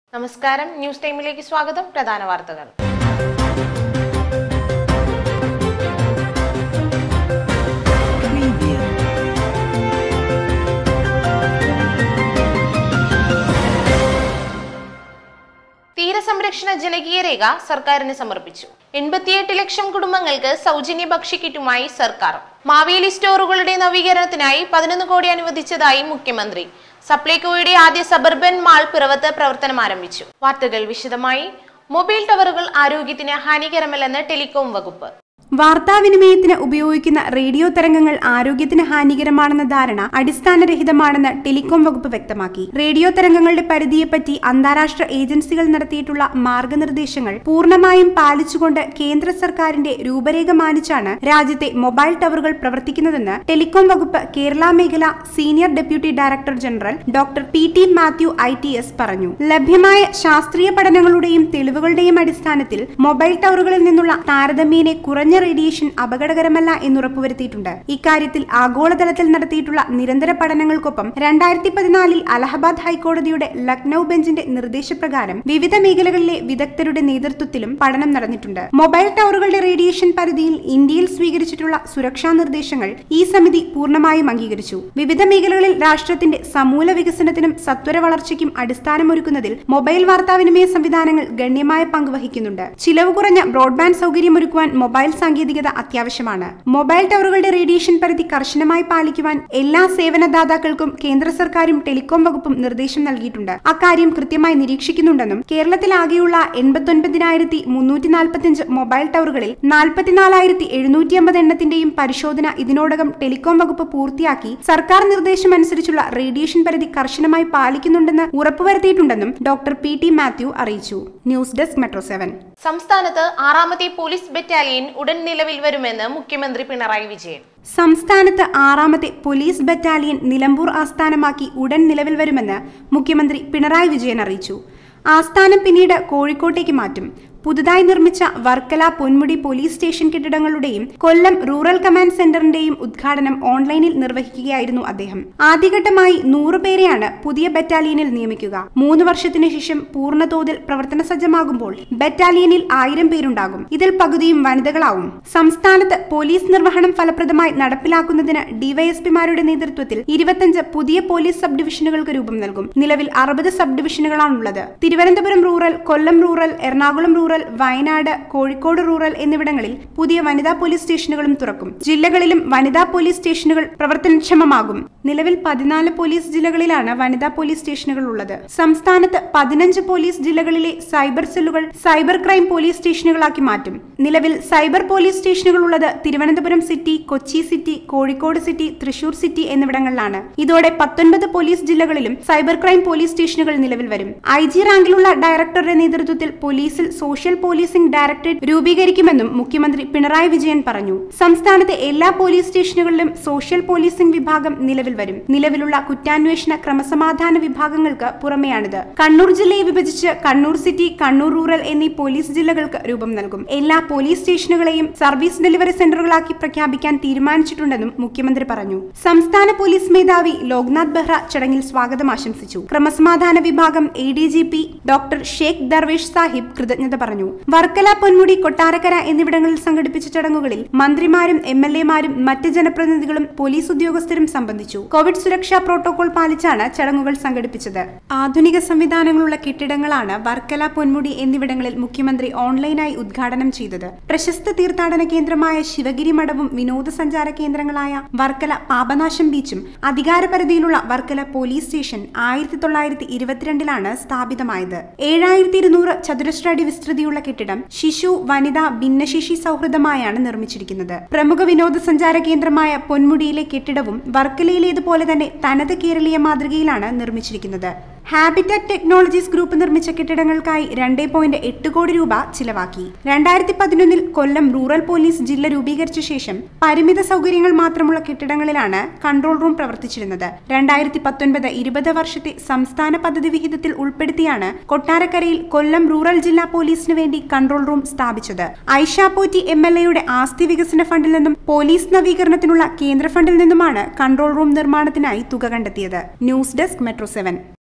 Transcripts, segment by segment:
നമസ്കാരം ന്യൂസ് ടൈമിലേക്ക് സ്വാഗതം പ്രധാന വാർത്തകൾ Preview. തീരസംരക്ഷണ ജനകീയ രേഖ സർക്കാരിന് സമർപ്പിച്ചു എൺപത്തിയെട്ട് ലക്ഷം കുടുംബങ്ങൾക്ക് സൗജന്യ ഭക്ഷ്യക്കിറ്റുമായി സർക്കാർ മാവേലി സ്റ്റോറുകളുടെ നവീകരണത്തിനായി പതിനൊന്ന് കോടി അനുവദിച്ചതായി മുഖ്യമന്ത്രി സപ്ലൈകോയുടെ ആദ്യ സബർബൻ മാൾ പിറവത്ത് പ്രവർത്തനം ആരംഭിച്ചു വാർത്തകൾ വിശദമായി മൊബൈൽ ടവറുകൾ ആരോഗ്യത്തിന് ഹാനികരമല്ലെന്ന് ടെലികോം വകുപ്പ് വാർത്താവിനിമയത്തിന് ഉപയോഗിക്കുന്ന റേഡിയോ തരംഗങ്ങൾ ആരോഗ്യത്തിന് ഹാനികരമാണെന്ന ധാരണ അടിസ്ഥാനരഹിതമാണെന്ന് ടെലികോം വകുപ്പ് വ്യക്തമാക്കി റേഡിയോ തരംഗങ്ങളുടെ പരിധിയെപ്പറ്റി അന്താരാഷ്ട്ര ഏജൻസികൾ നടത്തിയിട്ടുള്ള മാർഗനിർദ്ദേശങ്ങൾ പൂർണ്ണമായും പാലിച്ചുകൊണ്ട് കേന്ദ്ര സർക്കാരിന്റെ രൂപരേഖ മാനിച്ചാണ് രാജ്യത്തെ മൊബൈൽ ടവറുകൾ പ്രവർത്തിക്കുന്നതെന്ന് ടെലികോം വകുപ്പ് കേരള മേഖല senior deputy director general doctor P T Mathew I T S പറഞ്ഞു ലഭ്യമായ ശാസ്ത്രീയ പഠനങ്ങളുടെയും തെളിവുകളുടെയും അടിസ്ഥാനത്തിൽ മൊബൈൽ ടവറുകളിൽ നിന്നുള്ള താരതമ്യേന കുറഞ്ഞ റേഡിയേഷൻ അപകടകരമല്ല എന്നുറപ്പുവരുത്തിയിട്ടുണ്ട് ഇക്കാര്യത്തിൽ ആഗോളതലത്തിൽ നടത്തിയിട്ടുള്ള നിരന്തര പഠനങ്ങൾക്കൊപ്പം രണ്ടായിരത്തി പതിനാലിൽ അലഹബാദ് ഹൈക്കോടതിയുടെ ലക്നൌ ബെഞ്ചിന്റെ നിർദ്ദേശപ്രകാരം വിവിധ മേഖലകളിലെ വിദഗ്ധരുടെ നേതൃത്വത്തിലും പഠനം നടന്നിട്ടുണ്ട് മൊബൈൽ ടവറുകളുടെ റേഡിയേഷൻ പരിധിയിൽ ഇന്ത്യയിൽ സ്വീകരിച്ചിട്ടുള്ള സുരക്ഷാ നിർദ്ദേശങ്ങൾ ഈ സമിതി പൂർണ്ണമായും അംഗീകരിച്ചു വിവിധ മേഖലകളിൽ രാഷ്ട്രത്തിന്റെ സമൂല വികസനത്തിനും സത്വര വളർച്ചയ്ക്കും അടിസ്ഥാനമൊരുക്കുന്നതിൽ മൊബൈൽ വാർത്താവിനിമയ സംവിധാനങ്ങൾ ഗണ്യമായ പങ്ക് വഹിക്കുന്നുണ്ട് ചിലവ് കുറഞ്ഞ ബ്രോഡ്ബാൻഡ് സൗകര്യമൊരുക്കുവാൻ മൊബൈൽ സാങ്കേതികത അത്യാവശ്യമാണ് മൊബൈൽ ടവറുകളുടെ റേഡിയേഷൻ പരിധി കർശനമായി പാലിക്കുവാൻ എല്ലാ സേവനദാതാക്കൾക്കും കേന്ദ്ര സർക്കാരും ടെലികോം വകുപ്പും നിർദ്ദേശം നൽകിയിട്ടുണ്ട് അക്കാര്യം കൃത്യമായി നിരീക്ഷിക്കുന്നുണ്ടെന്നും കേരളത്തിലാകെയുള്ള എൺപത്തൊൻപതിനായിരത്തി മുന്നൂറ്റി നാൽപ്പത്തിയഞ്ച് മൊബൈൽ ടവറുകളിൽ നാൽപ്പത്തിനാലായിരത്തി എഴുന്നൂറ്റി അമ്പത് എണ്ണത്തിന്റെയും പരിശോധന ഇതിനോടകം ടെലികോം വകുപ്പ് പൂർത്തിയാക്കി സർക്കാർ നിർദ്ദേശം അനുസരിച്ചുള്ള റേഡിയേഷൻ പരിധി കർശനമായി പാലിക്കുന്നുണ്ടെന്ന് ഉറപ്പുവരുത്തിയിട്ടുണ്ടെന്നും ഡോക്ടർ പി ടി മാത്യു അറിയിച്ചു ന്യൂസ് ഡെസ്ക് മെട്രോ സെവൻ സംസ്ഥാനത്ത് ആറാമത്തെ പോലീസ് ബറ്റാലിയൻ ഉടൻ നിലവിൽ വരുമെന്ന് മുഖ്യമന്ത്രി പിണറായി വിജയൻ സംസ്ഥാനത്ത് ആറാമത്തെ പോലീസ് ബറ്റാലിയൻ നിലമ്പൂർ ആസ്ഥാനമാക്കി ഉടൻ നിലവിൽ വരുമെന്ന് മുഖ്യമന്ത്രി പിണറായി വിജയൻ അറിയിച്ചു ആസ്ഥാനം പിന്നീട് കോഴിക്കോട്ടേക്ക് മാറ്റും പുതുതായി നിർമ്മിച്ച വർക്കല പൊന്മുടി പോലീസ് സ്റ്റേഷൻ കെട്ടിടങ്ങളുടെയും കൊല്ലം റൂറൽ കമാൻഡ് സെന്ററിന്റെയും ഉദ്ഘാടനം ഓൺലൈനിൽ നിർവഹിക്കുകയായിരുന്നു അദ്ദേഹം ആദ്യഘട്ടമായി നൂറ് പേരെയാണ് പുതിയ ബറ്റാലിയനിൽ നിയമിക്കുക മൂന്ന് വർഷത്തിനു ശേഷം പൂർണ്ണതോതിൽ പ്രവർത്തന സജ്ജമാകുമ്പോൾ ബറ്റാലിയനിൽ ആയിരം പേരുണ്ടാകും ഇതിൽ പകുതിയും വനിതകളാവും സംസ്ഥാനത്ത് പോലീസ് നിർവഹണം ഫലപ്രദമായി നടപ്പിലാക്കുന്നതിന് ഡിവൈഎസ്പിമാരുടെ നേതൃത്വത്തിൽ ഇരുപത്തഞ്ച് പുതിയ പോലീസ് സബ് ഡിവിഷനുകൾക്ക് രൂപം നൽകും നിലവിൽ അറുപത് സബ് ഡിവിഷനുകളാണുള്ളത് Thiruvananthapuram rural Kollam rural Ernakulam rural Wayanad Kozhikode rural എന്നിവിടങ്ങളിൽ പുതിയ വനിതാ പോലീസ് സ്റ്റേഷനുകളും തുറക്കും ജില്ലകളിലും വനിതാ പോലീസ് സ്റ്റേഷനുകൾ പ്രവർത്തനക്ഷമമാകും നിലവിൽ പതിനാല് പോലീസ് ജില്ലകളിലാണ് വനിതാ പോലീസ് സ്റ്റേഷനുകൾ ഉള്ളത് സംസ്ഥാനത്ത് പതിനഞ്ച് പോലീസ് ജില്ലകളിലെ സൈബർ സെല്ലുകൾ സൈബർ ക്രൈം പോലീസ് സ്റ്റേഷനുകളാക്കി മാറ്റും നിലവിൽ സൈബർ പോലീസ് സ്റ്റേഷനുകൾ ഉള്ളത് Thiruvananthapuram city Kochi city Kozhikode city Thrissur city എന്നിവിടങ്ങളിലാണ് ഇതോടെ പത്തൊൻപത് പോലീസ് ജില്ലകളിലും സൈബർ ക്രൈം പോലീസ് സ്റ്റേഷനുകൾ നിലവിൽ വരും ഐ ജി റാങ്കിലുള്ള ഡയറക്ടറുടെ നേതൃത്വത്തിൽ പോലീസിൽ സോഷ്യൽ പോലീസിംഗ് ഡയറക്ടറേറ്റ് രൂപീകരിക്കുമെന്നും മുഖ്യമന്ത്രി പിണറായി വിജയൻ പറഞ്ഞു സംസ്ഥാനത്തെ എല്ലാ പോലീസ് സ്റ്റേഷനുകളിലും സോഷ്യൽ പോലീസിംഗ് വിഭാഗം നിലവിൽ വരും നിലവിലുള്ള കുറ്റാന്വേഷണ ക്രമസമാധാന വിഭാഗങ്ങൾക്ക് പുറമെയാണിത് കണ്ണൂർ ജില്ലയെ വിഭജിച്ച് കണ്ണൂർ സിറ്റി കണ്ണൂർ റൂറൽ എന്നീ പോലീസ് ജില്ലകൾക്ക് രൂപം നൽകും എല്ലാ പോലീസ് സ്റ്റേഷനുകളെയും സർവീസ് ഡെലിവറി സെന്ററുകളാക്കി പ്രഖ്യാപിക്കാൻ തീരുമാനിച്ചിട്ടുണ്ടെന്നും മുഖ്യമന്ത്രി പറഞ്ഞു സംസ്ഥാന പോലീസ് മേധാവി ലോക്നാഥ് ബെഹ്റ ചടങ്ങിൽ സ്വാഗതം ആശംസിച്ചു ക്രമസമാധാന വിഭാഗം A D G P doctor Sheikh Darvesh Sahib കൃതജ്ഞത പറഞ്ഞു വർക്കല പൊന്മുടി കൊട്ടാരക്കര എന്നിവിടങ്ങളിൽ സംഘടിപ്പിച്ച ചടങ്ങുകളിൽ മന്ത്രിമാരും എം എൽ എമാരും മറ്റ് ജനപ്രതിനിധികളും പോലീസ് ഉദ്യോഗസ്ഥരും സംബന്ധിച്ചു കോവിഡ് സുരക്ഷാ പ്രോട്ടോകോൾ പാലിച്ചാണ് ചടങ്ങുകൾ സംഘടിപ്പിച്ചത് ആധുനിക സംവിധാനങ്ങളുള്ള കെട്ടിടങ്ങളാണ് വർക്കല പൊന്മുടി എന്നിവിടങ്ങളിൽ മുഖ്യമന്ത്രി ഓൺലൈനായി ഉദ്ഘാടനം ചെയ്തത് പ്രശസ്ത തീർത്ഥാടന കേന്ദ്രമായ ശിവഗിരി മഠവും വിനോദസഞ്ചാര കേന്ദ്രങ്ങളായ വർക്കല പാപനാശം ബീച്ചും അധികാരപരിധിയിലുള്ള വർക്കല പോലീസ് സ്റ്റേഷൻ ആയിരത്തി തൊള്ളായിരത്തി ഇരുപത്തിരണ്ടിലാണ് സ്ഥാപിതമായത് ഏഴായിരത്തി ഇരുന്നൂറ് ചതുരശ്ര അടി വിസ്തൃതിയുള്ള കെട്ടിടം ശിശു വനിതാ ഭിന്നശേഷി സൗഹൃദമായാണ് നിർമ്മിച്ചിരിക്കുന്നത് പ്രമുഖ വിനോദസഞ്ചാര കേന്ദ്രമായ പൊന്മുടിയിലെ കെട്ടിടവും വർക്കലയിലേതുപോലെ തന്നെ തനത് കേരളീയ മാതൃകയിലാണ് നിർമ്മിച്ചിരിക്കുന്നത് ഹാബിറ്റാറ്റ് ടെക്നോളജീസ് ഗ്രൂപ്പ് നിർമ്മിച്ച കെട്ടിടങ്ങൾക്കായി രണ്ടേ പോയിന്റ് എട്ട് കോടി രൂപ ചിലവാക്കി രണ്ടായിരത്തി പതിനൊന്നിൽ കൊല്ലം റൂറൽ പോലീസ് ജില്ല രൂപീകരിച്ച ശേഷം പരിമിത സൗകര്യങ്ങൾ മാത്രമുള്ള കെട്ടിടങ്ങളിലാണ് കൺട്രോൾ റൂം പ്രവർത്തിച്ചിരുന്നത് രണ്ടായിരത്തി പത്തൊൻപത് ഇരുപത് വർഷത്തെ സംസ്ഥാന പദ്ധതി വിഹിതത്തിൽ ഉൾപ്പെടുത്തിയാണ് കൊട്ടാരക്കരയിൽ കൊല്ലം റൂറൽ ജില്ലാ പോലീസിന് വേണ്ടി കൺട്രോൾ റൂം സ്ഥാപിച്ചത് ഐഷ പോറ്റി എം എൽ എയുടെ ആസ്തി വികസന ഫണ്ടിൽ നിന്നും പോലീസ് നവീകരണത്തിനുള്ള കേന്ദ്ര ഫണ്ടിൽ നിന്നുമാണ് കൺട്രോൾ റൂം നിർമ്മാണത്തിനായി തുക കണ്ടെത്തിയത് ന്യൂസ് ഡെസ്ക് മെട്രോ സെവൻ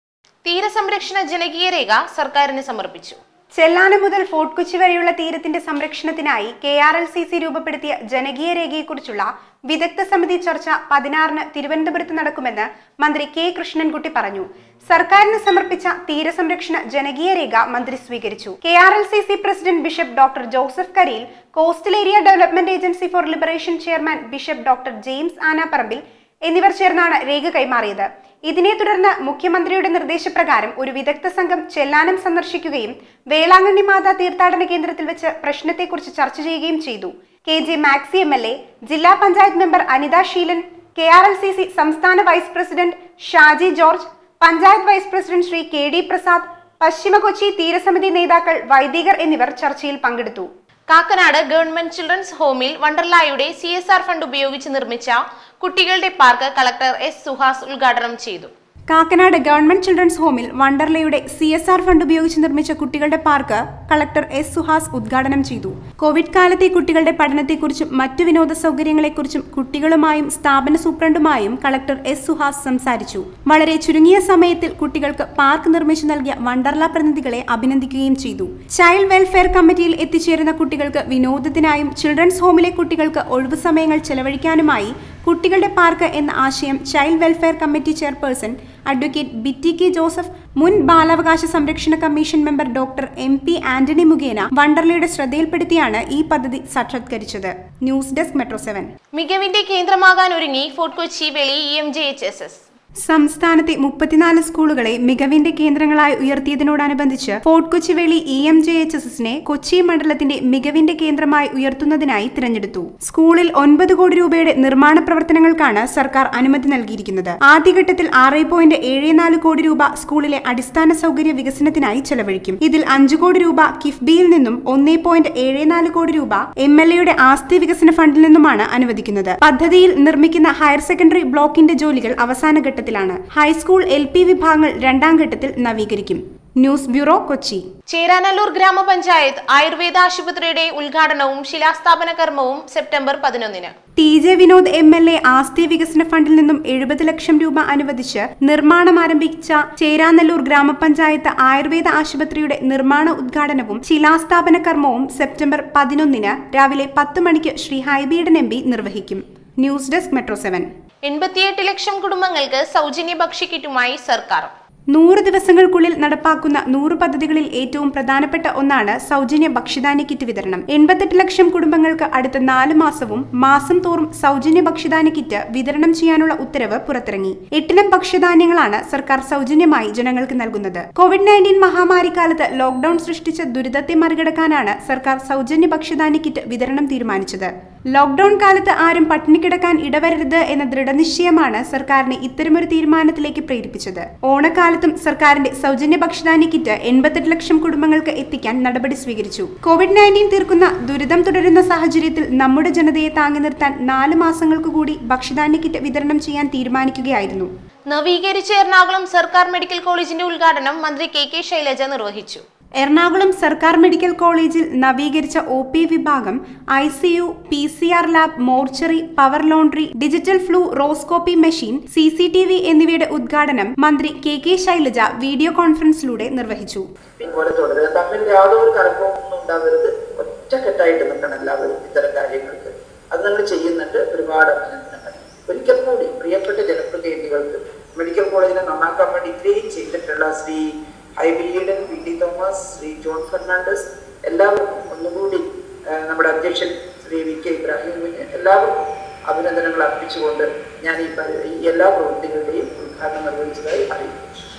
തീരസംരക്ഷണ ജനകീയ രേഖ സർക്കാരിന് സമർപ്പിച്ചു ചെല്ലാനം മുതൽ ഫോർട്ട് കൊച്ചി വരെയുള്ള തീരത്തിന്റെ സംരക്ഷണത്തിനായി K R L C C രൂപപ്പെടുത്തിയ ജനകീയ രേഖയെക്കുറിച്ചുള്ള വിദഗ്ധ സമിതി ചർച്ച പതിനാറിന് തിരുവനന്തപുരത്ത് നടക്കുമെന്ന് മന്ത്രി കെ കൃഷ്ണൻകുട്ടി പറഞ്ഞു സർക്കാരിന് സമർപ്പിച്ച തീരസംരക്ഷണ ജനകീയ രേഖ മന്ത്രി സ്വീകരിച്ചു K R L C C president bishop doctor Joseph Kariyil coastal area development agency for liberation chairman bishop doctor James Anaparambil എന്നിവർ ചേർന്നാണ് രേഖ കൈമാറിയത് ഇതിനെ തുടർന്ന് മുഖ്യമന്ത്രിയുടെ നിർദ്ദേശപ്രകാരം ഒരു വിദഗ്ധ സംഘം ചെല്ലാനം സന്ദർശിക്കുകയും വേളാങ്കണ്ണി മാതാ തീർത്ഥാടന കേന്ദ്രത്തിൽ വെച്ച് പ്രശ്നത്തെക്കുറിച്ച് ചർച്ച ചെയ്യുകയും ചെയ്തു K J Maxi M L A ജില്ലാ panchayat member Anitha Sheelan K R L C C സംസ്ഥാന vice president Shaji George panchayat vice president Shri K D Prasad പശ്ചിമ കൊച്ചി തീരസമിതി നേതാക്കൾ വൈദികർ എന്നിവർ ചർച്ചയിൽ പങ്കെടുത്തു കാക്കനാട് ഗവൺമെന്റ് ചിൽഡ്രൻസ് ഹോമിൽ വണ്ടർലായുടെ സി എസ് ആർ ഫണ്ട് ഉപയോഗിച്ച് നിർമ്മിച്ച കുട്ടികളുടെ പാർക്ക് കളക്ടർ എസ് സുഹാസ് ഉദ്ഘാടനം ചെയ്തു കാക്കനാട് ഗവൺമെന്റ് ചിൽഡ്രൻസ് ഹോമിൽ വണ്ടർലയുടെ സി എസ് ആർ ഫണ്ട് ഉപയോഗിച്ച് നിർമ്മിച്ച കുട്ടികളുടെ പാർക്ക് കളക്ടർ എസ് സുഹാസ് ഉദ്ഘാടനം ചെയ്തു കോവിഡ് കാലത്തെ കുട്ടികളുടെ പഠനത്തെക്കുറിച്ചും മറ്റു വിനോദ സൗകര്യങ്ങളെക്കുറിച്ചും കുട്ടികളുമായും സ്ഥാപന സൂപ്രണ്ടുമായും കളക്ടർ എസ് സുഹാസ് സംസാരിച്ചു വളരെ ചുരുങ്ങിയ സമയത്തിൽ കുട്ടികൾക്ക് പാർക്ക് നിർമ്മിച്ചു നൽകിയ വണ്ടർല പ്രതിനിധികളെ അഭിനന്ദിക്കുകയും ചെയ്തു ചൈൽഡ് വെൽഫെയർ കമ്മിറ്റിയിൽ എത്തിച്ചേരുന്ന കുട്ടികൾക്ക് വിനോദത്തിനായും ചിൽഡ്രൻസ് ഹോമിലെ കുട്ടികൾക്ക് ഒഴിവു സമയങ്ങൾ ചെലവഴിക്കാനുമായി കുട്ടികളുടെ പാർക്ക് എന്ന ആശയം child welfare committee chairperson advocate Bitty K Joseph മുൻ ബാലാവകാശ സംരക്ഷണ commission member doctor M P Antony മുഖേന വണ്ടർലയുടെ ശ്രദ്ധയിൽപ്പെടുത്തിയാണ് ഈ പദ്ധതി സാക്ഷാത്കരിച്ചത് ന്യൂസ് ഡെസ്ക് മെട്രോ സെവൻ മികവിന്റെ കേന്ദ്രമാകാൻ ഒരുങ്ങി fort Kochi Veli E M J H S S സംസ്ഥാനത്തെ മുപ്പത്തിനാല് സ്കൂളുകളെ മികവിന്റെ കേന്ദ്രങ്ങളായി ഉയർത്തിയതിനോടനുബന്ധിച്ച് fort Kochi Veli E M J H S എസിനെ കൊച്ചി മണ്ഡലത്തിന്റെ മികവിന്റെ കേന്ദ്രമായി ഉയർത്തുന്നതിനായി തിരഞ്ഞെടുത്തു സ്കൂളിൽ ഒൻപത് കോടി രൂപയുടെ നിർമ്മാണ പ്രവർത്തനങ്ങൾക്കാണ് സർക്കാർ അനുമതി നൽകിയിരിക്കുന്നത് ആദ്യഘട്ടത്തിൽ ആറ് പോയിന്റ് ഏഴ് നാല് കോടി രൂപ സ്കൂളിലെ അടിസ്ഥാന സൗകര്യ വികസനത്തിനായി ചെലവഴിക്കും ഇതിൽ അഞ്ചു കോടി രൂപ കിഫ്ബിയിൽ നിന്നും ഒന്നേ പോയിന്റ് ഏഴ് നാല് കോടി രൂപ എം എൽ എയുടെ ആസ്തി വികസന ഫണ്ടിൽ നിന്നുമാണ് അനുവദിക്കുന്നത് പദ്ധതിയിൽ നിർമ്മിക്കുന്ന ഹയർ സെക്കൻഡറി ബ്ലോക്കിന്റെ ജോലികൾ അവസാന ഘട്ടത്തിലാണ് ഹൈസ്കൂൾ എൽ പി വിഭാഗങ്ങൾ രണ്ടാം ഘട്ടത്തിൽ നവീകരിക്കും ന്യൂസ് ബ്യൂറോ കൊച്ചി ചേരാനല്ലൂർ ഗ്രാമപഞ്ചായത്ത് ആയുർവേദ ആശുപത്രിയുടെ ഉദ്ഘാടനവും ശിലാസ്ഥാപന കർമ്മവും സെപ്റ്റംബർ പതിനൊന്നിന് T J Vinod M L A ആസ്തി വികസന ഫണ്ടിൽ നിന്നും എഴുപത് ലക്ഷം രൂപ അനുവദിച്ച് നിർമ്മാണം ആരംഭിച്ച ചേരാനല്ലൂർ ഗ്രാമപഞ്ചായത്ത് ആയുർവേദ ആശുപത്രിയുടെ നിർമ്മാണ ഉദ്ഘാടനവും ശിലാസ്ഥാപന കർമ്മവും സെപ്റ്റംബർ പതിനൊന്നിന് രാവിലെ പത്ത് മണിക്ക് ശ്രീ ഹൈബീഡൻ എം പി നിർവഹിക്കും ന്യൂസ് ഡെസ്ക് മെട്രോ സെവൻ എൺപത്തിയെട്ട് ലക്ഷം കുടുംബങ്ങൾക്ക് സൗജന്യ ഭക്ഷ്യക്കിറ്റുമായി സർക്കാർ നൂറ് ദിവസങ്ങൾക്കുള്ളിൽ നടപ്പാക്കുന്ന നൂറ് പദ്ധതികളിൽ ഏറ്റവും പ്രധാനപ്പെട്ട ഒന്നാണ് സൗജന്യ ഭക്ഷ്യധാന്യ കിറ്റ് വിതരണം എൺപത്തെട്ട് ലക്ഷം കുടുംബങ്ങൾക്ക് അടുത്ത നാല് മാസവും മാസം തോറും സൗജന്യ ഭക്ഷ്യധാന്യ കിറ്റ് വിതരണം ചെയ്യാനുള്ള ഉത്തരവ് പുറത്തിറങ്ങി എട്ടിനം ഭക്ഷ്യധാന്യങ്ങളാണ് സർക്കാർ സൗജന്യമായി ജനങ്ങൾക്ക് നൽകുന്നത് കോവിഡ് നയൻറ്റീൻ മഹാമാരി കാലത്ത് ലോക്ഡൌൺ സൃഷ്ടിച്ച ദുരിതത്തെ മറികടക്കാനാണ് സർക്കാർ സൗജന്യ ഭക്ഷ്യധാന്യ കിറ്റ് വിതരണം തീരുമാനിച്ചത് ലോക്ഡൌൺ കാലത്ത് ആരും പട്ടിണി കിടക്കാൻ ഇടവരരുത് എന്ന ദൃഢനിശ്ചയമാണ് സർക്കാരിനെ ഇത്തരമൊരു തീരുമാനത്തിലേക്ക് പ്രേരിപ്പിച്ചത് ഓണക്കാലത്തും സർക്കാരിന്റെ സൗജന്യ ഭക്ഷ്യധാന്യ കിറ്റ് എൺപത്തെട്ട് ലക്ഷം കുടുംബങ്ങൾക്ക് എത്തിക്കാൻ നടപടി സ്വീകരിച്ചു കോവിഡ് നയൻറ്റീൻ തീർക്കുന്ന ദുരിതം തുടരുന്ന സാഹചര്യത്തിൽ നമ്മുടെ ജനതയെ താങ്ങി നിർത്താൻ നാല് മാസങ്ങൾക്ക് കൂടി ഭക്ഷ്യധാന്യ കിറ്റ് വിതരണം ചെയ്യാൻ തീരുമാനിക്കുകയായിരുന്നു നവീകരിച്ച എറണാകുളം സർക്കാർ മെഡിക്കൽ കോളേജിന്റെ ഉദ്ഘാടനം മന്ത്രി കെ കെ ശൈലജ നിർവഹിച്ചു എറണാകുളം സർക്കാർ മെഡിക്കൽ കോളേജിൽ നവീകരിച്ച ഒ പി വിഭാഗം I C U P C R lab mortuary power laundry digital fluoroscopy machine C C T V എന്നിവയുടെ ഉദ്ഘാടനം മന്ത്രി കെ കെ ശൈലജ വീഡിയോ കോൺഫറൻസിലൂടെ നിർവഹിച്ചു പോലെ തുടരുക തമ്മിൽ യാതൊരു കലക്കവും ഒന്നും ഉണ്ടാവരുത് ഒറ്റക്കെട്ടായിട്ട് നിൽക്കണം എല്ലാവരും ഇത്തരം കാര്യങ്ങൾക്ക് അത് നമ്മൾ ചെയ്യുന്നുണ്ട് ഒരുപാട് അഭിനന്ദനങ്ങൾ ഒരിക്കൽ കൂടി പ്രിയപ്പെട്ട ജനപ്രതിനിധികൾക്ക് മെഡിക്കൽ കോളേജിനെ നന്നാക്കാൻ വേണ്ടി ഇത്രയും ചെയ്തിട്ടുള്ള ശ്രീ ഹൈബിലിയഡൻ പി ടി തോമസ് ശ്രീ ജോൺ ഫെർണാണ്ടസ് എല്ലാവർക്കും ഒന്നുകൂടി ആ, നമ്മുടെ അധ്യക്ഷൻ ശ്രീ വി കെ ഇബ്രാഹിമിന് എല്ലാവർക്കും അഭിനന്ദനങ്ങൾ അർപ്പിച്ചുകൊണ്ട് ഞാൻ ഈ പരി- ഈ എല്ലാ പ്രവൃത്തികളുടെയും ഉദ്ഘാടനം നിർവഹിച്ചതായി അറിയിക്കുന്നു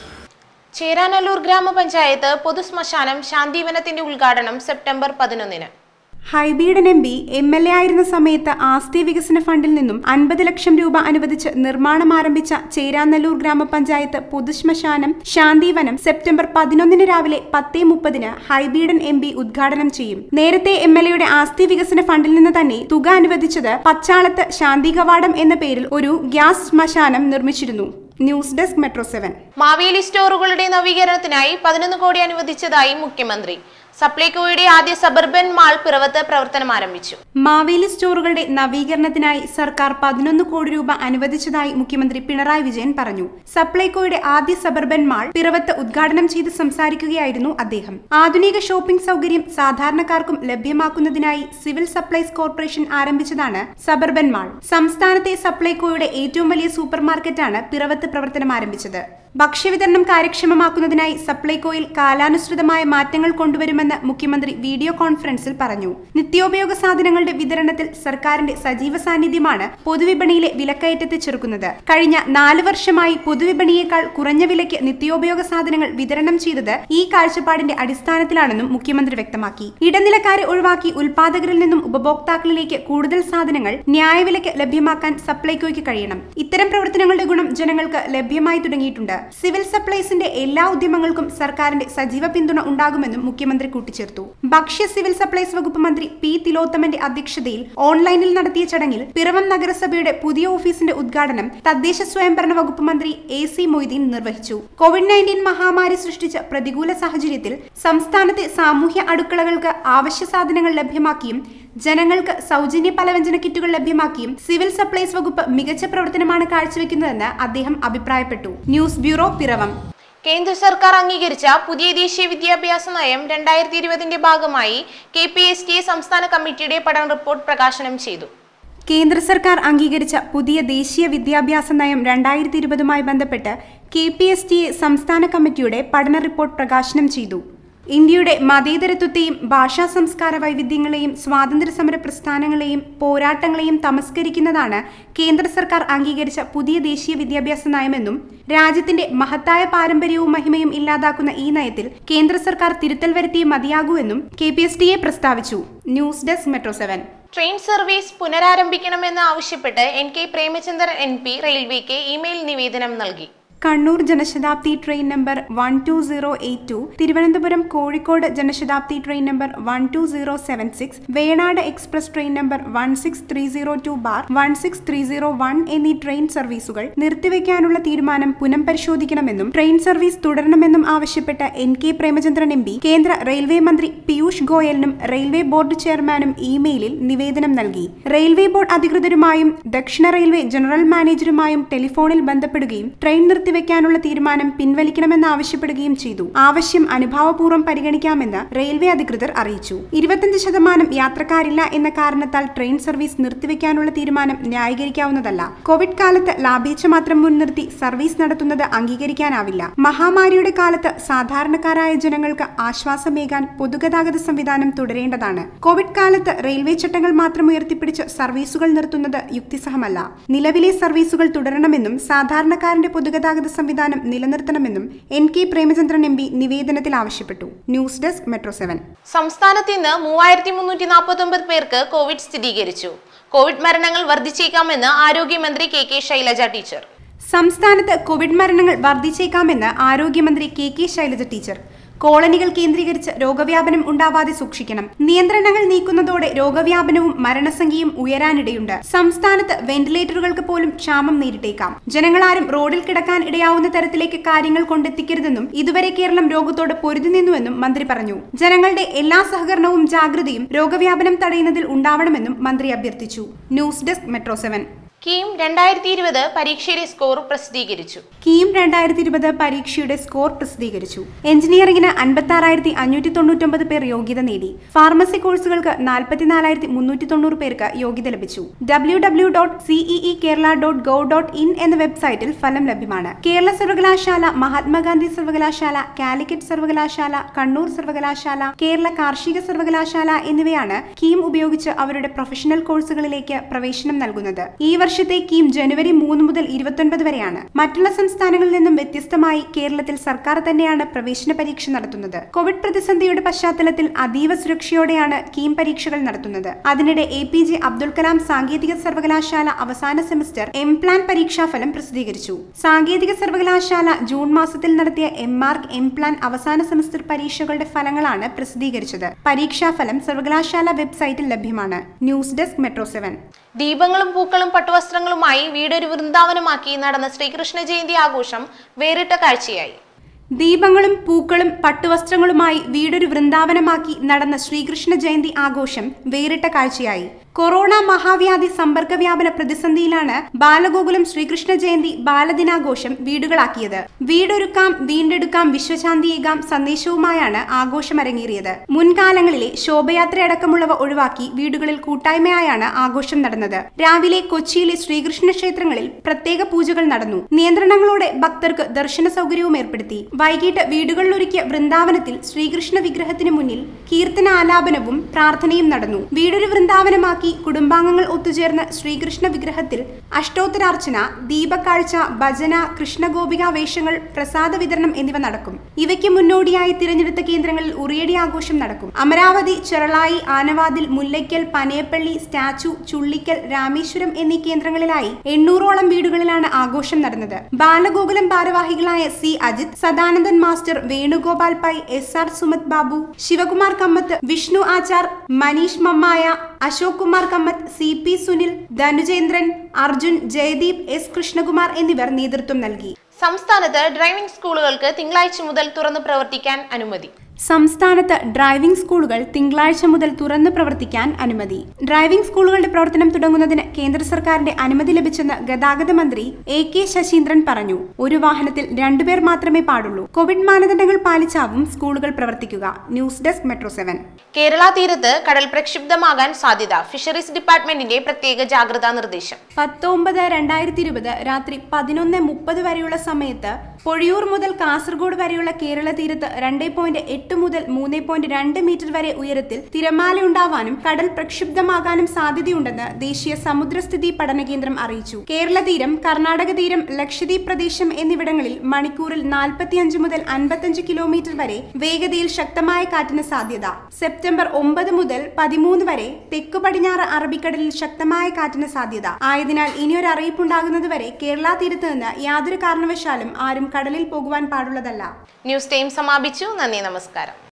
ചേരാനല്ലൂർ ഗ്രാമപഞ്ചായത്ത് പൊതുശ്മശാനം ശാന്തിവനത്തിന്റെ ഉദ്ഘാടനം സെപ്റ്റംബർ പതിനൊന്നിന് Hibi Eden M P M L A ആയിരുന്ന സമയത്ത് ആസ്തി വികസന ഫണ്ടിൽ നിന്നും അൻപത് ലക്ഷം രൂപ അനുവദിച്ച് നിർമ്മാണം ആരംഭിച്ച ചേരാനല്ലൂർ ഗ്രാമപഞ്ചായത്ത് പൊതുശ്മശാനം ശാന്തിവനം സെപ്റ്റംബർ പതിനൊന്നിന് രാവിലെ പത്തേ മുപ്പതിന് ഹൈബീഡൻ എം പി ഉദ്ഘാടനം ചെയ്യും നേരത്തെ എം എൽ എയുടെ ആസ്തി വികസന ഫണ്ടിൽ നിന്ന് തന്നെ തുക അനുവദിച്ചത് പച്ചാളത്ത് ശാന്തി കവാടം എന്ന പേരിൽ ഒരു ഗ്യാസ് ശ്മശാനം നിർമ്മിച്ചിരുന്നു news desk metro seven Maveli സ്റ്റോറുകളുടെ നവീകരണത്തിനായി പതിനൊന്ന് കോടി അനുവദിച്ചതായി മുഖ്യമന്ത്രി സപ്ലൈകോയുടെ ആദ്യ സബർബൻ മാൾ പിറവത്ത് പ്രവർത്തനം ആരംഭിച്ചു മാവേലി സ്റ്റോറുകളുടെ നവീകരണത്തിനായി സർക്കാർ പതിനൊന്ന് കോടി രൂപ അനുവദിച്ചതായി മുഖ്യമന്ത്രി പിണറായി വിജയൻ പറഞ്ഞു സപ്ലൈകോയുടെ ആദ്യ സബർബൻ മാൾ പിറവത്ത് ഉദ്ഘാടനം ചെയ്ത് സംസാരിക്കുകയായിരുന്നു അദ്ദേഹം ആധുനിക ഷോപ്പിംഗ് സൗകര്യം സാധാരണക്കാർക്കും ലഭ്യമാക്കുന്നതിനായി സിവിൽ സപ്ലൈസ് കോർപ്പറേഷൻ ആരംഭിച്ചതാണ് സബർബൻ മാൾ സംസ്ഥാനത്തെ സപ്ലൈകോയുടെ ഏറ്റവും വലിയ സൂപ്പർ മാർക്കറ്റാണ് പിറവത്ത് പ്രവർത്തനം ആരംഭിച്ചത് ഭക്ഷ്യവിതരണം കാര്യക്ഷമമാക്കുന്നതിനായി സപ്ലൈകോയിൽ കാലാനുസൃതമായ മാറ്റങ്ങൾ കൊണ്ടുവരുമെന്ന് മുഖ്യമന്ത്രി വീഡിയോ കോൺഫറൻസിൽ പറഞ്ഞു നിത്യോപയോഗ സാധനങ്ങളുടെ വിതരണത്തിൽ സർക്കാരിന്റെ സജീവ സാന്നിധ്യമാണ് പൊതുവിപണിയിലെ വിലക്കയറ്റത്തെ ചെറുക്കുന്നത് കഴിഞ്ഞ നാല് വർഷമായി പൊതുവിപണിയേക്കാൾ കുറഞ്ഞ വിലയ്ക്ക് നിത്യോപയോഗ സാധനങ്ങൾ വിതരണം ചെയ്തത് ഈ കാഴ്ചപ്പാടിന്റെ അടിസ്ഥാനത്തിലാണെന്നും മുഖ്യമന്ത്രി വ്യക്തമാക്കി ഇടനിലക്കാരെ ഒഴിവാക്കി ഉൽപാദകരിൽ നിന്നും ഉപഭോക്താക്കളിലേക്ക് കൂടുതൽ സാധനങ്ങൾ ന്യായവിലയ്ക്ക് ലഭ്യമാക്കാൻ സപ്ലൈകോയ്ക്ക് കഴിയണം ഇത്തരം പ്രവർത്തനങ്ങളുടെ ഗുണം ജനങ്ങൾക്ക് ലഭ്യമായി തുടങ്ങിയിട്ടുണ്ട് സിവിൽ സപ്ലൈസിന്റെ എല്ലാ ഉദ്യമങ്ങൾക്കും സർക്കാരിന്റെ സജീവ പിന്തുണ ഉണ്ടാകുമെന്നും മുഖ്യമന്ത്രി കൂട്ടിച്ചേർത്തു ഭക്ഷ്യ സിവിൽ സപ്ലൈസ് വകുപ്പ് മന്ത്രി പി തിലോത്തമന്റെ അധ്യക്ഷതയിൽ ഓൺലൈനിൽ നടത്തിയ ചടങ്ങിൽ പിറവം നഗരസഭയുടെ പുതിയ ഓഫീസിന്റെ ഉദ്ഘാടനം തദ്ദേശ സ്വയംഭരണ വകുപ്പ് മന്ത്രി എ സി മൊയ്തീൻ നിർവഹിച്ചു കോവിഡ് നയൻറ്റീൻ മഹാമാരി സൃഷ്ടിച്ച പ്രതികൂല സാഹചര്യത്തിൽ സംസ്ഥാനത്തെ സാമൂഹ്യ അടുക്കളകൾക്ക് അവശ്യ സാധനങ്ങൾ ലഭ്യമാക്കിയും ജനങ്ങൾക്ക് സൗജന്യ പലവ്യഞ്ജന കിറ്റുകൾ ലഭ്യമാക്കിയും സിവിൽ സപ്ലൈസ് വകുപ്പ് മികച്ച പ്രവർത്തനമാണ് കാഴ്ചവെക്കുന്നതെന്ന് അദ്ദേഹം അഭിപ്രായപ്പെട്ടു ന്യൂസ് ബ്യൂറോ പിറവം കേന്ദ്ര സർക്കാർ അംഗീകരിച്ച പുതിയ ദേശീയ വിദ്യാഭ്യാസ നയം രണ്ടായിരത്തി ഇരുപതിന്റെ ഭാഗമായി കെ പി എസ് ടി സംസ്ഥാന കമ്മിറ്റിയുടെ പഠന റിപ്പോർട്ട് പ്രകാശനം ചെയ്തു കേന്ദ്ര സർക്കാർ അംഗീകരിച്ച പുതിയ ദേശീയ വിദ്യാഭ്യാസ നയം രണ്ടായിരത്തി ഇരുപതുമായി ബന്ധപ്പെട്ട് K P S T A സംസ്ഥാന കമ്മിറ്റിയുടെ പഠന റിപ്പോർട്ട് പ്രകാശനം ചെയ്തു ഇന്ത്യയുടെ മതേതരത്വത്തെയും ഭാഷാ സംസ്കാര വൈവിധ്യങ്ങളെയും സ്വാതന്ത്ര്യ സമര പ്രസ്ഥാനങ്ങളെയും പോരാട്ടങ്ങളെയും തമസ്കരിക്കുന്നതാണ് കേന്ദ്ര സർക്കാർ അംഗീകരിച്ച പുതിയ ദേശീയ വിദ്യാഭ്യാസ നയമെന്നും രാജ്യത്തിന്റെ മഹത്തായ പാരമ്പര്യവും മഹിമയും ഇല്ലാതാക്കുന്ന ഈ നയത്തിൽ കേന്ദ്ര സർക്കാർ തിരുത്തൽ വരുത്തിയേ മതിയാകൂ എന്നും K P S T A പ്രസ്താവിച്ചു news desk metro seven train service പുനരാരംഭിക്കണമെന്ന് ആവശ്യപ്പെട്ട് N K Premachandran N P റെയിൽവേക്ക് ഇമെയിൽ നിവേദനം നൽകി Kannur Janshatabdi train number one two zero eight two Thiruvananthapuram Kozhikode Janshatabdi train number one two zero seven six Venad express train number one six three zero two bar one six three zero one എന്നീ train സർവീസുകൾ നിർത്തിവെക്കാനുള്ള തീരുമാനം പുനഃപരിശോധിക്കണമെന്നും train service തുടരണമെന്നും ആവശ്യപ്പെട്ട് N K Premachandran M P കേന്ദ്ര railway മന്ത്രി Piyush ഗോയലിനും railway board ചെയർമാനും ഇമെയിലിൽ നിവേദനം നൽകി റെയിൽവേ ബോർഡ് അധികൃതരുമായും ദക്ഷിണ റെയിൽവേ ജനറൽ മാനേജറുമായും ടെലിഫോണിൽ ബന്ധപ്പെടുകയും ട്രെയിൻ നിർത്തിവെക്കാനുള്ള തീരുമാനം പിൻവലിക്കണമെന്ന് ആവശ്യപ്പെടുകയും ചെയ്തു ആവശ്യം അനുഭാവപൂർവ്വം പരിഗണിക്കാമെന്ന് റെയിൽവേ അധികൃതർ അറിയിച്ചു ഇരുപത്തിയഞ്ച് ശതമാനം യാത്രക്കാരില്ല എന്ന കാരണത്താൽ ട്രെയിൻ സർവീസ് നിർത്തിവെക്കാനുള്ള തീരുമാനം ന്യായീകരിക്കാവുന്നതല്ല കോവിഡ് കാലത്ത് ലാഭേച്ഛ മാത്രം മുൻനിർത്തി സർവീസ് നടത്തുന്നത് അംഗീകരിക്കാനാവില്ല മഹാമാരിയുടെ കാലത്ത് സാധാരണക്കാരായ ജനങ്ങൾക്ക് ആശ്വാസമേകാൻ പൊതുഗതാഗത സംവിധാനം തുടരേണ്ടതാണ് കോവിഡ് കാലത്ത് റെയിൽവേ ചട്ടങ്ങൾ മാത്രം ഉയർത്തിപ്പിടിച്ച് സർവീസുകൾ നിർത്തുന്നത് യുക്തിസഹമല്ല നിലവിലെ സർവീസുകൾ തുടരണമെന്നും സാധാരണക്കാരന്റെ പൊതുഗതാഗത സംവിധാനം നിലനിർത്തണമെന്നും N K Premachandran M P നിവേദനത്തിൽ ആവശ്യപ്പെട്ടു ന്യൂസ് ഡെസ്ക് മെട്രോ സെവൻ സംസ്ഥാനത്ത് ഇന്ന് മൂവായിരത്തി മുന്നൂറ്റി നാൽപ്പത്തി ഒമ്പത് പേർക്ക് കോവിഡ് സ്ഥിരീകരിച്ചു കോവിഡ് മരണങ്ങൾ വർദ്ധിച്ചേക്കാമെന്ന് ആരോഗ്യമന്ത്രി കെ കെ ശൈലജ ടീച്ചർ സംസ്ഥാനത്ത് കോവിഡ് മരണങ്ങൾ വർദ്ധിച്ചേക്കാമെന്ന് ആരോഗ്യമന്ത്രി കെ കെ ശൈലജ ടീച്ചർ കോളനികൾ കേന്ദ്രീകരിച്ച് രോഗവ്യാപനം ഉണ്ടാവാതെ സൂക്ഷിക്കണം നിയന്ത്രണങ്ങൾ നീക്കുന്നതോടെ രോഗവ്യാപനവും മരണസംഖ്യയും ഉയരാനിടയുണ്ട് സംസ്ഥാനത്ത് വെന്റിലേറ്ററുകൾക്ക് പോലും ക്ഷാമം നേരിട്ടേക്കാം ജനങ്ങളാരും റോഡിൽ കിടക്കാൻ ഇടയാവുന്ന തരത്തിലേക്ക് കാര്യങ്ങൾ കൊണ്ടെത്തിക്കരുതെന്നും ഇതുവരെ കേരളം രോഗത്തോട് പൊരുതി നിന്നുവെന്നും മന്ത്രി പറഞ്ഞു ജനങ്ങളുടെ എല്ലാ സഹകരണവും ജാഗ്രതയും രോഗവ്യാപനം തടയുന്നതിൽ ഉണ്ടാവണമെന്നും മന്ത്രി അഭ്യർത്ഥിച്ചു news desk metro seven KEAM രണ്ടായിരത്തി ഇരുപത് പരീക്ഷയുടെ സ്കോർ പ്രസിദ്ധീകരിച്ചു കീം രണ്ടായിരത്തി ഇരുപത് പരീക്ഷയുടെ സ്കോർ പ്രസിദ്ധീകരിച്ചു എഞ്ചിനീയറിംഗിന് അൻപത്തി ആറായിരത്തി അഞ്ഞൂറ്റി തൊണ്ണൂറ്റൊമ്പത് പേർ യോഗ്യത നേടി ഫാർമസി കോഴ്സുകൾക്ക് നാൽപ്പത്തിനാലായിരത്തി മുന്നൂറ്റി തൊണ്ണൂറ് പേർക്ക് യോഗ്യത ലഭിച്ചു W W dot CEE Kerala dot gov dot in എന്ന വെബ്സൈറ്റിൽ ഫലം ലഭ്യമാണ് കേരള സർവകലാശാല മഹാത്മാഗാന്ധി സർവകലാശാല കാലിക്കറ്റ് സർവകലാശാല കണ്ണൂർ സർവകലാശാല കേരള കാർഷിക സർവകലാശാല എന്നിവയാണ് കീം ഉപയോഗിച്ച് അവരുടെ പ്രൊഫഷണൽ കോഴ്സുകളിലേക്ക് പ്രവേശനം നൽകുന്നത് ഈ വർഷത്തെ കീം ജനുവരി മൂന്ന് മുതൽ ഇരുപത്തൊൻപത് വരെയാണ് മറ്റുള്ള സംസ്ഥാനങ്ങളിൽ നിന്നും വ്യത്യസ്തമായി കേരളത്തിൽ സർക്കാർ തന്നെയാണ് പ്രവേശന പരീക്ഷ നടത്തുന്നത് കോവിഡ് പ്രതിസന്ധിയുടെ പശ്ചാത്തലത്തിൽ അതീവ സുരക്ഷയോടെയാണ് കീം പരീക്ഷകൾ നടത്തുന്നത് അതിനിടെ A P J Abdul Kalam സാങ്കേതിക സർവകലാശാല അവസാന സെമസ്റ്റർ എം പ്ലാൻ പരീക്ഷാഫലം പ്രസിദ്ധീകരിച്ചു സാങ്കേതിക സർവകലാശാല ജൂൺ മാസത്തിൽ നടത്തിയ എം മാർക്ക് എം പ്ലാൻ അവസാന സെമസ്റ്റർ പരീക്ഷകളുടെ ഫലങ്ങളാണ് പ്രസിദ്ധീകരിച്ചത് പരീക്ഷാഫലം സർവകലാശാല വെബ്സൈറ്റിൽ ലഭ്യമാണ് ന്യൂസ് ഡെസ്ക് മെട്രോ സെവൻ ദീപങ്ങളും പൂക്കളും പട്ടുവസ്ത്രങ്ങളുമായി വീടൊരു വൃന്ദാവനമാക്കി നടന്ന ശ്രീകൃഷ്ണ ജയന്തി ആഘോഷം വേറിട്ട കാഴ്ചയായി ദീപങ്ങളും പൂക്കളും പട്ടുവസ്ത്രങ്ങളുമായി വീടൊരു വൃന്ദാവനമാക്കി നടന്ന ശ്രീകൃഷ്ണ ജയന്തി ആഘോഷം വേറിട്ട കാഴ്ചയായി കൊറോണ മഹാവ്യാധി സമ്പർക്ക വ്യാപന പ്രതിസന്ധിയിലാണ് ബാലഗോകുലം ശ്രീകൃഷ്ണ ജയന്തി ബാലദിനാഘോഷം വീടുകളാക്കിയത് വീടൊരുക്കാം വീണ്ടെടുക്കാം വിശ്വശാന്തിയേകാം സന്ദേശവുമായാണ് ആഘോഷം അരങ്ങേറിയത് മുൻകാലങ്ങളിലെ ശോഭയാത്രയടക്കമുള്ളവ ഒഴിവാക്കി വീടുകളിൽ കൂട്ടായ്മയായാണ് ആഘോഷം നടന്നത് രാവിലെ കൊച്ചിയിലെ ശ്രീകൃഷ്ണ ക്ഷേത്രങ്ങളിൽ പ്രത്യേക പൂജകൾ നടന്നു നിയന്ത്രണങ്ങളോടെ ഭക്തർക്ക് ദർശന സൗകര്യവും ഏർപ്പെടുത്തി വൈകിട്ട് വീടുകളിലൊരുക്കിയ വൃന്ദാവനത്തിൽ ശ്രീകൃഷ്ണ വിഗ്രഹത്തിന് മുന്നിൽ കീർത്തനാലാപനവും പ്രാർത്ഥനയും നടന്നു വീടൊരു വൃന്ദാവനമാക്കി കുടുംബാംഗങ്ങൾ ഒത്തുചേർന്ന് ശ്രീകൃഷ്ണ വിഗ്രഹത്തിൽ അഷ്ടോത്തരാർച്ചന ദീപക്കാഴ്ച ഭജന കൃഷ്ണഗോപിക വേഷങ്ങൾ പ്രസാദ വിതരണം എന്നിവ നടക്കും ഇവയ്ക്ക് മുന്നോടിയായി തിരഞ്ഞെടുത്ത കേന്ദ്രങ്ങളിൽ ഉറിയടി ആഘോഷം നടക്കും അമരാവതി ചെറളായി ആനവാതിൽ മുല്ലയ്ക്കൽ പനയപ്പള്ളി സ്റ്റാച്ചു ചുള്ളിക്കൽ രാമേശ്വരം എന്നീ കേന്ദ്രങ്ങളിലായി എണ്ണൂറോളം വീടുകളിലാണ് ആഘോഷം നടന്നത് ബാലഗോകുലം ഭാരവാഹികളായ C Ajith Sadanandan master Venugopal Pai S R Sumath Babu Sivakumar Kamath Vishnu Achar Manish Mammaya Ashok Kumar Kamath C P Sunil Dhanujendran Arjun Jayadeep S Krishnakumar എന്നിവർ നേതൃത്വം നൽകി സംസ്ഥാനത്ത് ഡ്രൈവിംഗ് സ്കൂളുകൾക്ക് തിങ്കളാഴ്ച മുതൽ തുറന്നു പ്രവർത്തിക്കാൻ അനുമതി സംസ്ഥാനത്ത് ഡ്രൈവിംഗ് സ്കൂളുകൾ തിങ്കളാഴ്ച മുതൽ തുറന്നു പ്രവർത്തിക്കാൻ അനുമതി ഡ്രൈവിംഗ് സ്കൂളുകളുടെ പ്രവർത്തനം തുടങ്ങുന്നതിന് കേന്ദ്ര സർക്കാരിന്റെ അനുമതി ലഭിച്ചെന്ന് ഗതാഗത മന്ത്രി എ കെ ശശീന്ദ്രൻ പറഞ്ഞു ഒരു വാഹനത്തിൽ രണ്ടുപേർ മാത്രമേ പാടുള്ളൂ കോവിഡ് മാനദണ്ഡങ്ങൾ പാലിച്ചാവും സ്കൂളുകൾ പ്രവർത്തിക്കുക news desk metro seven Kerala തീരത്ത് കടൽ പ്രക്ഷുബ്ധമാകാൻ സാധ്യത ഫിഷറീസ് ഡിപ്പാർട്ട്മെന്റിന്റെ പ്രത്യേക ജാഗ്രതാ നിർദ്ദേശം പത്തൊമ്പത് രണ്ടായിരത്തി ഇരുപത് രാത്രി പതിനൊന്ന് മുപ്പത് വരെയുള്ള സമയത്ത് പൊഴിയൂർ മുതൽ കാസർഗോഡ് വരെയുള്ള കേരള തീരത്ത് രണ്ട് പോയിന്റ് എട്ട് മുതൽ മൂന്ന് പോയിന്റ് രണ്ട് മീറ്റർ വരെ ഉയരത്തിൽ തിരമാല ഉണ്ടാവാനും കടൽ പ്രക്ഷുബ്ധമാകാനും സാധ്യതയുണ്ടെന്ന് ദേശീയ സമുദ്രസ്ഥിതി പഠന കേന്ദ്രം അറിയിച്ചു കേരള തീരം കർണാടക തീരം ലക്ഷദ്വീപ് പ്രദേശം എന്നിവിടങ്ങളിൽ മണിക്കൂറിൽ നാൽപ്പത്തിയഞ്ച് മുതൽ അൻപത്തഞ്ച് കിലോമീറ്റർ വരെ വേഗതയിൽ ശക്തമായ കാറ്റിന് സാധ്യത സെപ്റ്റംബർ ഒമ്പത് മുതൽ പതിമൂന്ന് വരെ തെക്കു പടിഞ്ഞാറ് അറബിക്കടലിൽ ശക്തമായ കാറ്റിന് സാധ്യത ആയതിനാൽ ഇനിയൊരു അറിയിപ്പുണ്ടാകുന്നതുവരെ കേരള തീരത്ത് നിന്ന് യാതൊരു കാരണവശാലും ആരും കടലിൽ പോകുവാൻ പാടുള്ളതല്ല ന്യൂസ് ടൈം സമാപിച്ചു നന്ദി നമസ്കാരം